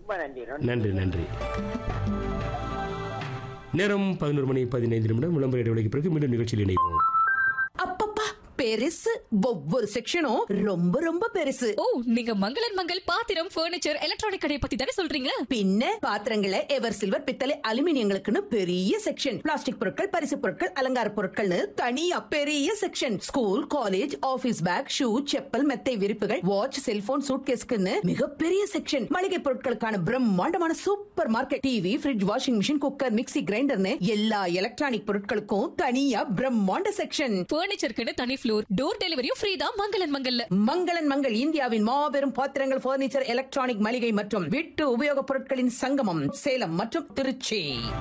ரொம்ப நன்றி நன்றி நன்றி நேரம் பதினோரு மணி பதினைந்து நிமிடம் விளம்பர இடைவெளிக்கு பிறகு மீண்டும் நிகழ்ச்சியில் இணைவோம் அப்பப்பா பெருசு ஒவ்வொரு செக்ஷனும் ரொம்ப ரொம்ப பெருசு ஓ நீங்க மங்களன் மங்கள் பாத்திரம் ஃபர்னிச்சர் எலக்ட்ரானிக் கடையை பத்தி தானே சொல்றீங்க பின்ன பாத்திரங்களை எவர் சில்வர் பித்தளை அலுமினியங்களுக்குன்னு பெரிய செக்ஷன் பிளாஸ்டிக் பொருட்கள் பரிசு பொருட்கள் அலங்கார பொருட்கள்னு தனியா பெரிய section school college office bag shoe chappal மெத்தை விரிப்புகள் வாட்ச் செல்போன் சூட்கேஸ்க்குன்னு மிகப்பெரிய செக்ஷன் மளிகை பொருட்களுக்கான பிரம்மாண்டமான super market TV fridge washing machine cooker mixie கிரைண்டர்னு எல்லா எலக்ட்ரானிக் பொருட்களுக்கும் தனியா பிரம்மாண்ட செக்ஷன் ஃபர்னிச்சருக்குன்னு தனி ஃப்ளோர் டோர் டெலிவரியும் ஃப்ரீ தான் மங்களன் மங்கல்ல மங்களன் மங்கள் இந்தியாவின் மாபெரும் பாத்திரங்கள் பர்னிச்சர் எலக்ட்ரானிக் மளிகை மற்றும் வீட்டு உபயோகப் பொருட்களின் சங்கமம் சேலம் மற்றும் திருச்சி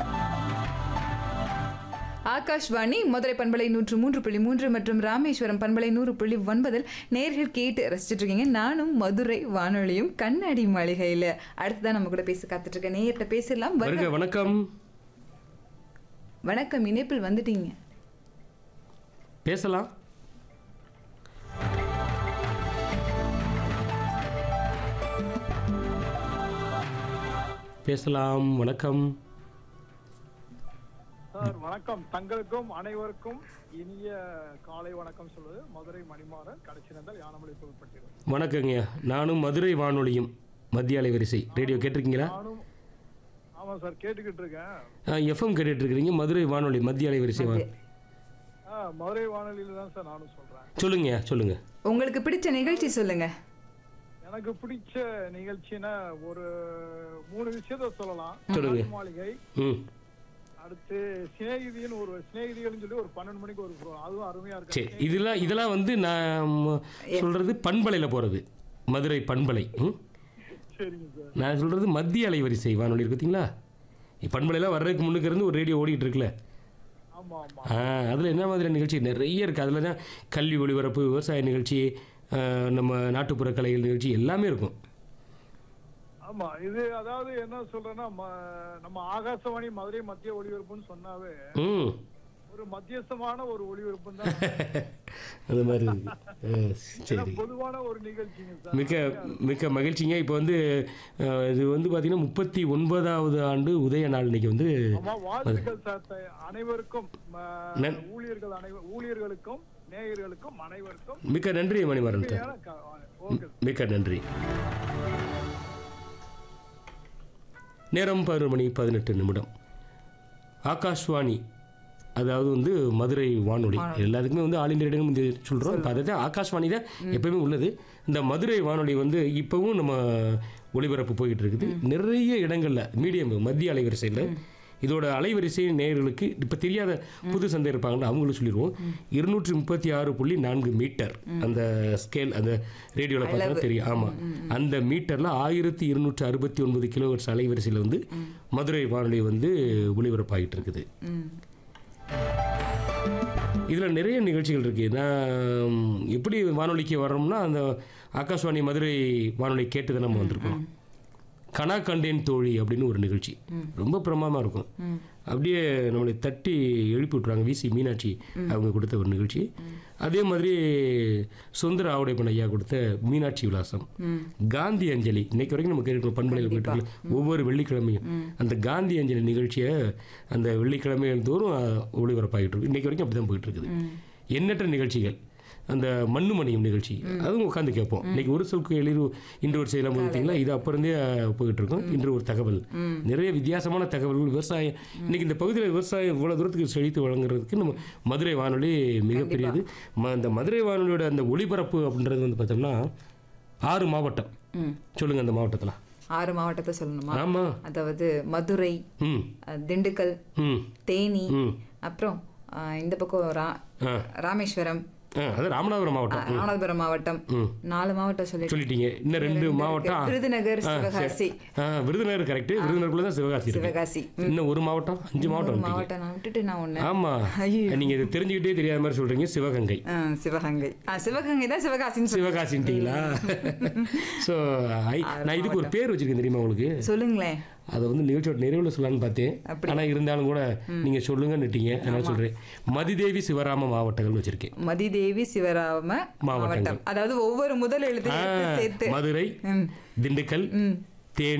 ஆகாஷ்வாணி மதுரை பண்பலை நூற்று மூன்று புள்ளி மூன்று மற்றும் ராமேஸ்வரம் பண்பலை நூறு புள்ளி ஒன்பதில் நேர்கள் கேட்டு ரசிச்சிட்டு இருக்கீங்க நானும் மதுரை வானொலியும் கண்ணாடி மாளிகையில அடுத்ததான் நம்ம கூட பேச காத்துட்டு இருக்கேன் நேர்கிட்ட பேசலாம் வருக வருக. வணக்கம் வணக்கம் இணைப்பில் வந்துட்டீங்க பேசலாம் பேசலாம் வணக்கம் சார் வணக்கம் தங்களுக்கும் அனைவருக்கும் இனிய காலை வணக்கம் சொல்வது மதுரை மணிமாறன் கடைசி நந்தல் யானமலை புதுப்பட்டிருக்கேன் வணக்கங்க நானும் மதுரை வானொலியும் மத்திய அலைவரிசை ரேடியோ கேட்டிருக்கீங்களா நானும் ஆமா சார் கேட்டுக்கிட்டு இருக்கேன் எஃப்எம் கேட்டுட்டு இருக்கிறீங்க மதுரை வானொலி மத்திய அலைவரிசை வா ஆ, மதுரை வானொலியில தான் சார் நானும் சொல்றேன் சொல்லுங்க சொல்லுங்க உங்களுக்கு பிடிச்ச நிகழ்ச்சி சொல்லுங்க எனக்கு பிடிச்ச நிகழ்ச்சினா ஒரு மூணு விஷயத்த சொல்லலாம் சொல்லுங்க. நாட்டு மாளிகை ம் அடுத்து சிநேகிதின்னு ஒரு சிநேகிதிகள்னு சொல்லி ஒரு பன்னெண்டு மணிக்கு ஒரு program. அதுவும் அருமையா சரி இருக்கு இதெல்லாம் இதெல்லாம் வந்து நான் சொல்றது பண்பலையில் போகிறது மதுரை பண்பலை ம் சரிங்க சார் நான் சொல்கிறது மத்திய அலைவரிசை வானொலி இருக்கு பார்த்தீங்களா பண்பலையெல்லாம் வர்றதுக்கு முன்னுக்கு இருந்து ஒரு ரேடியோ ஓடிட்டு இருக்குல்ல ஆமா ஆமா ஆ அதில் என்ன மாதிரி நிகழ்ச்சி நிறைய இருக்குது அதில் தான் கல்வி ஒளிபரப்பு விவசாய நிகழ்ச்சி ஆ, நம்ம நாட்டுப்புற கலைகள் நிகழ்ச்சி எல்லாமே இருக்கும் ஆமா இது அதாவது என்ன சொல்றேன்னா ம- நம்ம ஆகாசவாணி மதுரை மத்திய ஒளிபரப்புன்னு சொன்னாவே ம் ஒரு மத்தியஸ்தமான ஒரு ஒளிபரப்பு தான் அது மாதிரி இருக்கு ஆ, சரி பொதுவான ஒரு நிகழ்ச்சிங்க சார் மிக்க மிக்க மகிழ்ச்சிங்க இப்போ வந்து ஆ, இது வந்து பார்த்தீங்கன்னா முப்பத்தி ஒன்பதாவது ஆண்டு உதய நாள் இன்னைக்கு வந்து ஆமா வாழ்த்துக்கள் சார் த- அனைவருக்கும் ம, நன்- ஊழியர்கள் அனைவர் ஊழியர்களுக்கும் நேயர்களுக்கும் அனைவருக்கும் மிக்க நன்றி மணிமாறன் சார் உண்மையான க- ஓகே மிக்க நன்றி நேரம் பதினொரு மணி பதினெட்டு நிமிடம் ஆகாஷ்வாணி அதாவது வந்து மதுரை வானொலி எல்லாத்துக்குமே வந்து ஆல் இந்தியா ரேடியோ வந்து சொல்கிறோம் இப்போ அதை தான் ஆகாஷ்வாணி தான் எப்பயுமே உள்ளது இந்த மதுரை வானொலி வந்து இப்போவும் நம்ம ஒளிபரப்பு போயிட்டு இருக்குது நிறைய இடங்களில் மீடியம் மத்திய அலைவரிசையில் இதோட அலைவரிசை நேயர்களுக்கு இப்போ தெரியாத புது சந்தை இருப்பாங்கல்ல அவங்களுக்கு சொல்லிடுவோம் இருநூற்றி முப்பத்தி ஆறு புள்ளி நான்கு மீட்டர் அந்த ஸ்கேல் அந்த ரேடியோவில் பார்த்தா தெரியும் ஆமாம் அந்த மீட்டரில் ஆயிரத்தி இருநூற்றி அறுபத்தி ஒன்பது கிலோஹெர்ட்ஸ் அலைவரிசையில் வந்து மதுரை வானொலி வந்து ஒளிபரப்பாகிட்டு இருக்குது இதில் நிறைய நிகழ்ச்சிகள் இருக்குது நான் எப்படி வானொலிக்கு வர்றோம்னா அந்த ஆகாஷ்வாணி மதுரை வானொலி கேட்டு தான் நம்ம வந்திருக்கோம் கனா கண்டேன் தோழி அப்படின்னு ஒரு நிகழ்ச்சி ரொம்ப பிரமாதமாக இருக்கும் அப்படியே நம்மளை தட்டி எழுப்பி விட்ருவாங்க விசி மீனாட்சி அவங்க கொடுத்த ஒரு நிகழ்ச்சி அதே மாதிரி சுந்தர ஆவுடைப்பன் ஐயா கொடுத்த மீனாட்சி விலாசம் காந்தி அஞ்சலி இன்னைக்கு வரைக்கும் நம்ம கேட்டு பண்பலையில் போயிட்டு இருக்கோம். ஒவ்வொரு வெள்ளிக்கிழமையும் அந்த காந்தி அஞ்சலி நிகழ்ச்சியை அந்த வெள்ளிக்கிழமைகள் தோறும் அஹ், ஒளிபரப்பாகிட்டு இருக்கு இன்னைக்கு வரைக்கும் அப்படி தான் போயிட்டு இருக்குது எண்ணற்ற நிகழ்ச்சிகள் அந்த மண்ணு மணியும் நிகழ்ச்சி அதுவும் உட்காந்து கேட்போம் இன்னைக்கு ஒரு சொல் எழுதி இன்று ஒரு செய்யலாம் பார்த்தீங்களா இது அப்போ இருந்தே அஹ், போயிட்டு இருக்கோம் இன்று ஒரு தகவல் நிறைய வித்தியாசமான தகவல்கள் விவசாயம் இன்னைக்கு இந்த பகுதியில் விவசாயம் இவ்வளோ தூரத்துக்கு செழித்து வழங்குறதுக்கு நம்ம மதுரை வானொலி மிகப்பெரியது ம- அந்த மதுரை வானொலியோட அந்த ஒளிபரப்பு அப்படின்றது வந்து பார்த்தோம்னா ஆறு மாவட்டம் சொல்லுங்க அந்த மாவட்டத்தில் ஆறு மாவட்டத்தை சொல்லணுமா ஆமா அதாவது மதுரை ம் அஹ், திண்டுக்கல் ம் தேனி ம் அப்புறம் அஹ், இந்த பக்கம் ரா- ஆ ராமேஸ்வரம் ஆ அது ராமநாதபுரம் அஹ், மாவட்டம் ம். ராமநாதபுரம் மாவட்டம் ம். நாலு மாவட்டம் சொல்லிட்டு சொல்லிட்டீங்க இன்னும் ரெண்டு ரெண்டு மாவட்டம் இருக்கு. விருதுநகர், ஆ, சரி. சிவகாசி. ஆ, விருதுநகர் கரெக்ட் விருதுநகர்ல தான் சிவகாசி இருக்கு சிவகாசி இன்னும் ஒரு மாவட்டம் அஞ்சு மாவட்டம் ஒரு வந்துட்டீங்க. மாவட்டம் நான் விட்டுட்டு நான் ஒண்ணு ஆமா ஐயோ. நீங்க இது தெரிஞ்சுக்கிட்டே தெரியாத மாதிரி சொல்றீங்க சிவகங்கை ஆ, சிவகங்கை ஆ, சிவகங்கை தான் சிவகாசின்னு சொல்லுங்க. சிவகாசின்ட்டீங்களா ஸோ நான் இதுக்கு ஒரு பேர் வச்சிருக்கேன் தெரியுமா உங்களுக்கு சொல்லுங்களேன் அதை வந்து நிகழ்ச்சியோட நிறைவில் சொல்லலாம்னு பார்த்தேன் அப்படி. ஆனா இருந்தாலும் கூட நீங்க சொல்லுங்கன்னுட்டீங்க அதனால சொல்றேன் மதிதேவி சிவராம மாவட்டங்கள் வச்சிருக்கேன் மதிதேவி சிவராம மாவட்டங்கள். மாவட்டம் அதாவது ஒவ்வொரு முதல் எழுத்து ஆ, சேர்த்து மதுரை ம். திண்டுக்கல் ம். தேனி